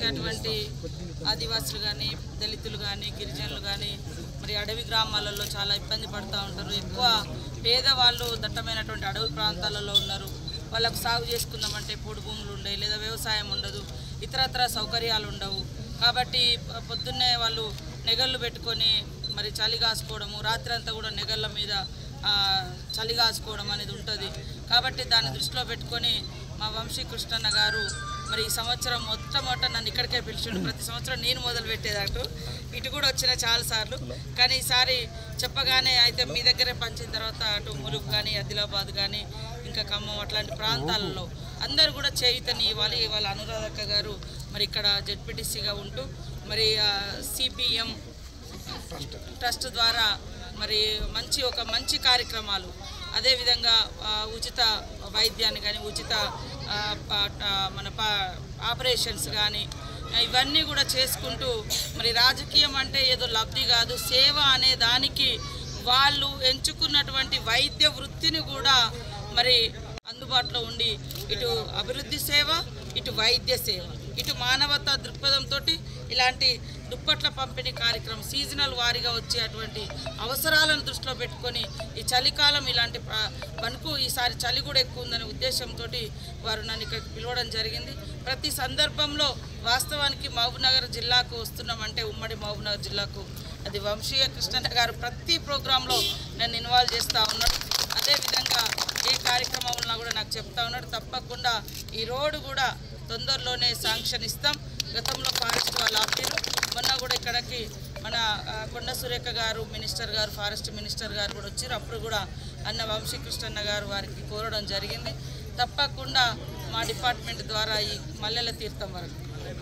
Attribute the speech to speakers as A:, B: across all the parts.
A: వచ్చేటువంటి ఆదివాసులు కానీ దళితులు కానీ గిరిజనులు కానీ మరి అడవి గ్రామాలలో చాలా ఇబ్బంది పడుతూ ఉంటారు ఎక్కువ పేదవాళ్ళు దట్టమైనటువంటి అడవి ప్రాంతాలలో ఉన్నారు వాళ్ళకు సాగు చేసుకుందామంటే పొడి భూములు ఉండవు లేదా వ్యవసాయం ఉండదు ఇతరత్ర సౌకర్యాలు ఉండవు కాబట్టి ప- పొద్దున్నే వాళ్ళు నెగళ్ళు పెట్టుకొని మరి చలి కాసుకోవడము రాత్రి అంతా కూడా నెగళ్ళ మీద ఆ, చలి కాసుకోవడం అనేది ఉంటుంది కాబట్టి దాన్ని దృష్టిలో పెట్టుకొని మా వంశీ కృష్ణన్న గారు మరి ఈ సంవత్సరం మొట్టమొదట నన్ను ఇక్కడికే పిలిచిండు ప్రతి సంవత్సరం నేను మొదలు పెట్టేదటు ఇటు కూడా వచ్చిన చాలాసార్లు కానీ ఈసారి చెప్పగానే అయితే మీ దగ్గరే పంచిన తర్వాత అటు ములుగు కానీ ఆదిలాబాద్ కానీ ఇంకా ఖమ్మం అట్లాంటి ప్రాంతాలలో అందరూ కూడా చేయుతని ఇవ్వాలి ఇవాళ అనురాధక్క గారు మరి ఇక్కడ జెడ్పీటీసీగా ఉంటూ మరి సిపిఎం ట్రస్ట్ ద్వారా మరి మంచి ఒక మంచి కార్యక్రమాలు అదేవిధంగా ఆ, ఉచిత వైద్యాన్ని కానీ ఉచిత ఆ, ప- ఆ, మన ప ఆపరేషన్స్ కానీ ఇవన్నీ కూడా చేసుకుంటూ మరి రాజకీయం అంటే ఏదో లబ్ధి కాదు సేవ అనే దానికి వాళ్ళు ఎంచుకున్నటువంటి వైద్య వృత్తిని కూడా మరి అందుబాటులో ఉండి ఇటు అభివృద్ధి సేవ ఇటు వైద్య సేవ ఇటు మానవతా దృక్పథంతో ఇలాంటి దుప్పట్ల పంపిణీ కార్యక్రమం సీజనల్ వారీగా వచ్చేటువంటి అవసరాలను దృష్టిలో పెట్టుకొని ఈ చలికాలం ఇలాంటి ప్ర- వణుకు ఈసారి చలి కూడా ఎక్కువ ఉందనే ఉద్దేశంతో వారు నన్ను ఇక్కడికి పిలవడం జరిగింది ప్రతి సందర్భంలో వాస్తవానికి మహబూబ్నగర్ జిల్లాకు వస్తున్నామంటే ఉమ్మడి మహబూబ్నగర్ జిల్లాకు అది వంశీయ కృష్ణన్న గారు ప్రతి ప్రోగ్రాంలో నన్ను ఇన్వాల్వ్ చేస్తూ ఉన్నాడు అదేవిధంగా ఏ కార్యక్రమం ఉన్నా కూడా నాకు చెప్తా ఉన్నాడు తప్పకుండా ఈ రోడ్డు కూడా తొందరలోనే శాంక్షన్ ఇస్తాం గతంలో ఫారెస్ట్ వాళ్ళు ఆపారు మొన్న కూడా ఇక్కడికి మన ఆ, కొండ సురేఖ గారు మినిస్టర్ గారు ఫారెస్ట్ మినిస్టర్ గారు కూడా వచ్చారు అప్పుడు కూడా అన్న వంశీకృష్ణన్న గారు వారికి కోరడం జరిగింది తప్పకుండా మా డిపార్ట్మెంట్ ద్వారా ఈ మల్లెల తీర్థం వరకు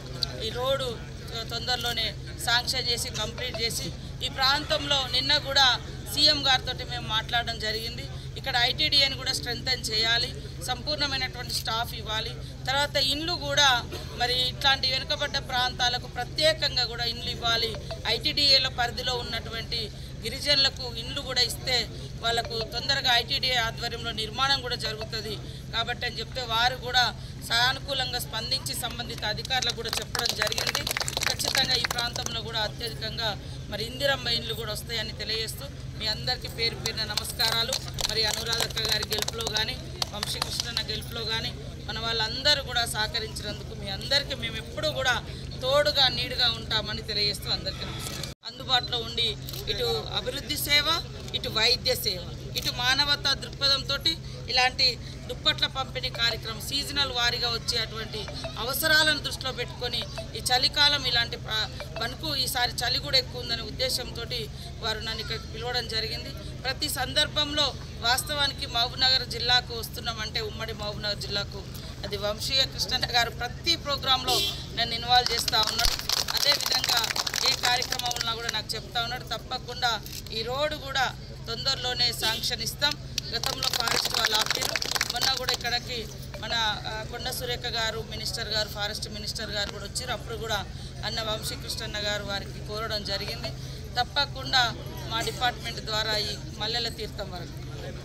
A: ఈ రోడ్డు తొందరలోనే శాంక్షన్ చేసి కంప్లీట్ చేసి ఈ ప్రాంతంలో నిన్న కూడా సీఎం గారితో మేము మాట్లాడడం జరిగింది ఇక్కడ ఐటీడీఏని కూడా స్ట్రెంగ్తన్ చేయాలి సంపూర్ణమైనటువంటి స్టాఫ్ ఇవ్వాలి తర్వాత ఇండ్లు కూడా మరి ఇట్లాంటి వెనుకబడ్డ ప్రాంతాలకు ప్రత్యేకంగా కూడా ఇండ్లు ఇవ్వాలి ఐటీడీఏల పరిధిలో ఉన్నటువంటి గిరిజనులకు ఇండ్లు కూడా ఇస్తే వాళ్ళకు తొందరగా ఐటీడీఏ ఆధ్వర్యంలో నిర్మాణం కూడా జరుగుతుంది కాబట్టి అని చెప్తే వారు కూడా సానుకూలంగా స్పందించి సంబంధిత అధికారులకు కూడా చెప్పడం జరిగింది ఖచ్చితంగా ఈ ప్రాంతంలో కూడా అత్యధికంగా మరి ఇందిరమ్మ ఇండ్లు కూడా వస్తాయని తెలియజేస్తూ మీ అందరికీ పేరు పేరున నమస్కారాలు మరి అనురాధక్క గారి గెలుపులో కానీ వంశీకృష్ణన్న గెలుపులో కానీ మన వాళ్ళందరూ కూడా సహకరించినందుకు మీ అందరికీ మేము ఎప్పుడూ కూడా తోడుగా నీడుగా ఉంటామని తెలియజేస్తూ అందరికీ నమస్కారం అందుబాటులో ఉండి ఇటు అభివృద్ధి సేవ ఇటు వైద్య సేవ ఇటు మానవతా దృక్పథంతో ఇలాంటి దుప్పట్ల పంపిణీ కార్యక్రమం సీజనల్ వారీగా వచ్చేటువంటి అవసరాలను దృష్టిలో పెట్టుకొని ఈ చలికాలం ఇలాంటి ప్ర- వణుకు ఈసారి చలి కూడా ఎక్కువ ఉందనే ఉద్దేశంతో వారు నన్ను ఇక్కడికి పిలవడం జరిగింది ప్రతి సందర్భంలో వాస్తవానికి మహబూబ్నగర్ జిల్లాకు వస్తున్నామంటే ఉమ్మడి మహబూబ్నగర్ జిల్లాకు అది వంశీయ కృష్ణన్న గారు ప్రతి ప్రోగ్రాంలో నన్ను ఇన్వాల్వ్ చేస్తూ ఉన్నాడు అదేవిధంగా ఏ కార్యక్రమం ఉన్నా కూడా నాకు చెప్తా ఉన్నాడు తప్పకుండా ఈ రోడ్డు కూడా తొందరలోనే శాంక్షన్ ఇస్తాం గతంలో ఫారెస్ట్ వాళ్ళు ఆపారు మొన్న కూడా ఇక్కడికి మన ఆ, కొండ సురేఖ గారు మినిస్టర్ గారు ఫారెస్ట్ మినిస్టర్ గారు కూడా వచ్చారు అప్పుడు కూడా అన్న వంశీకృష్ణన్న గారు వారికి కోరడం జరిగింది తప్పకుండా మా డిపార్ట్మెంట్ ద్వారా ఈ మల్లెల తీర్థం వరకు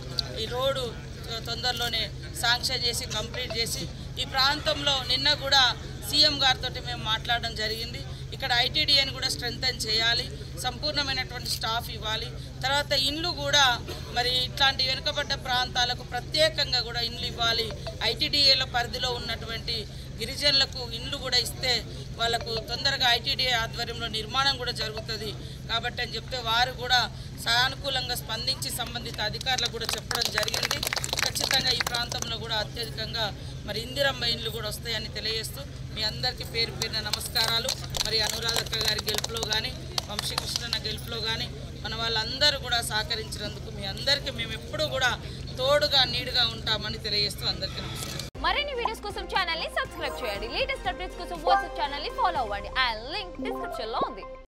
A: ఈ రోడ్డు తొందరలోనే శాంక్షన్ చేసి కంప్లీట్ చేసి ఈ ప్రాంతంలో నిన్న కూడా సీఎం గారితో మేము మాట్లాడడం జరిగింది ఇక్కడ ఐటీడీఏని కూడా స్ట్రెంగ్తన్ చేయాలి సంపూర్ణమైనటువంటి స్టాఫ్ ఇవ్వాలి తర్వాత ఇండ్లు కూడా మరి ఇట్లాంటి వెనుకబడ్డ ప్రాంతాలకు ప్రత్యేకంగా కూడా ఇండ్లు ఇవ్వాలి ఐటీడీఏల పరిధిలో ఉన్నటువంటి గిరిజనులకు ఇండ్లు కూడా ఇస్తే వాళ్ళకు తొందరగా ఐటీడీఏ ఆధ్వర్యంలో నిర్మాణం కూడా జరుగుతుంది కాబట్టి అని చెప్తే వారు కూడా సానుకూలంగా స్పందించి సంబంధిత అధికారులకు కూడా చెప్పడం జరిగింది ఖచ్చితంగా ఈ ప్రాంతంలో కూడా అత్యధికంగా మరి ఇందిరమ్మ ఇండ్లు కూడా వస్తాయని తెలియజేస్తూ మీ అందరికీ పేరు పేరున నమస్కారాలు మరి అనురాధక్క గారి గెలుపులో కానీ వంశీకృష్ణన్న గెలుపులో కానీ మన వాళ్ళందరూ కూడా సహకరించినందుకు మీ అందరికీ మేము ఎప్పుడూ కూడా తోడుగా నీడుగా ఉంటామని తెలియజేస్తూ అందరికీ నమస్కారం
B: మరిన్ని వీడియోస్ కోసం ఛానల్ ని సబ్స్క్రైబ్ చేయండి లేటెస్ట్ అప్డేట్స్ కోసం వాట్సాప్ ఛానల్ ని ఫాలో అవ్వండి ఆ లింక్ డిస్క్రిప్షన్ లో ఉంది